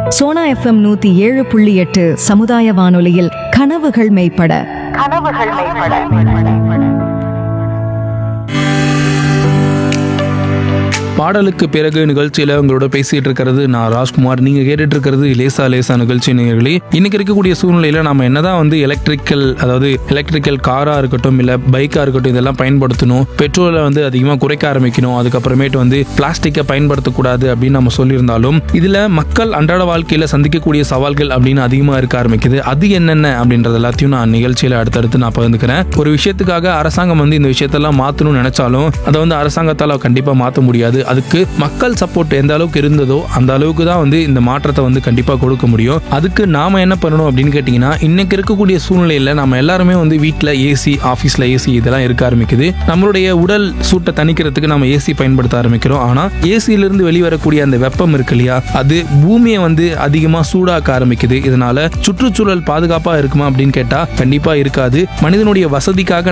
Sona FM நூத்தி ஏழு புள்ளி எட்டு சமுதாய வானொலியில் கனவுகள் மெய்ப்பட கனவுகள் மேம்பட பாடலுக்கு பிறகு நிகழ்ச்சியில உங்களோட பேசிட்டு இருக்கிறது நான் ராஜ்குமார் நீங்க கேட்டுட்டு இருக்கிறது லேசா லேசா நிகழ்ச்சி நேயர்களே இன்னைக்கு இருக்கக்கூடிய சூழ்நிலையில நம்ம என்னதான் வந்து எலக்ட்ரிக்கல் அதாவது எலக்ட்ரிக்கல் காரா இருக்கட்டும் இல்ல பைக்கா இருக்கட்டும் இதெல்லாம் பயன்படுத்தணும் பெட்ரோலை வந்து அதிகமா குறைக்க ஆரம்பிக்கணும் அதுக்கப்புறமேட்டு வந்து பிளாஸ்டிக்கை பயன்படுத்தக்கூடாது அப்படின்னு நம்ம சொல்லியிருந்தாலும் இதுல மக்கள் அன்றாட வாழ்க்கையில சந்திக்கக்கூடிய சவால்கள் அப்படின்னு அதிகமா இருக்க ஆரம்பிக்குது அது என்னென்ன அப்படின்றது எல்லாத்தையும் நான் நிகழ்ச்சியில அடுத்தடுத்து நான் பகிர்ந்துக்கிறேன் ஒரு விஷயத்துக்காக அரசாங்கம் வந்து இந்த விஷயத்தெல்லாம் மாத்தணும்னு நினைச்சாலும் அதை வந்து அரசாங்கத்தால கண்டிப்பா மாத்த முடியாது அதுக்கு மக்கள் சப்போர்ட் எந்த அளவுக்கு இருந்ததோ அந்த அளவுக்கு தான் வந்து இந்த மாற்றத்தை வந்து கண்டிப்பா கொடுக்க முடியும் அதுக்கு நாம என்ன பண்ணணும் அப்படின்னு கேட்டிங்கன்னா இன்னைக்கு இருக்கக்கூடிய சூழ்நிலையில நம்ம எல்லாருமே வந்து வீட்டில் ஏசி ஆஃபீஸில் ஏசி இதெல்லாம் இருக்க ஆரம்பிக்குது நம்மளுடைய உடல் சூட்டை தணிக்கிறதுக்கு நம்ம ஏசி பயன்படுத்த ஆரம்பிக்கிறோம் ஆனா ஏசியிலிருந்து வெளிவரக்கூடிய அந்த வெப்பம் இருக்கு இல்லையா அது பூமியை வந்து அதிகமா சூடாக்க ஆரம்பிக்குது இதனால சுற்றுச்சூழல் பாதுகாப்பா இருக்குமா அப்படின்னு கேட்டா கண்டிப்பா இருக்காது மனிதனுடைய வசதிக்காக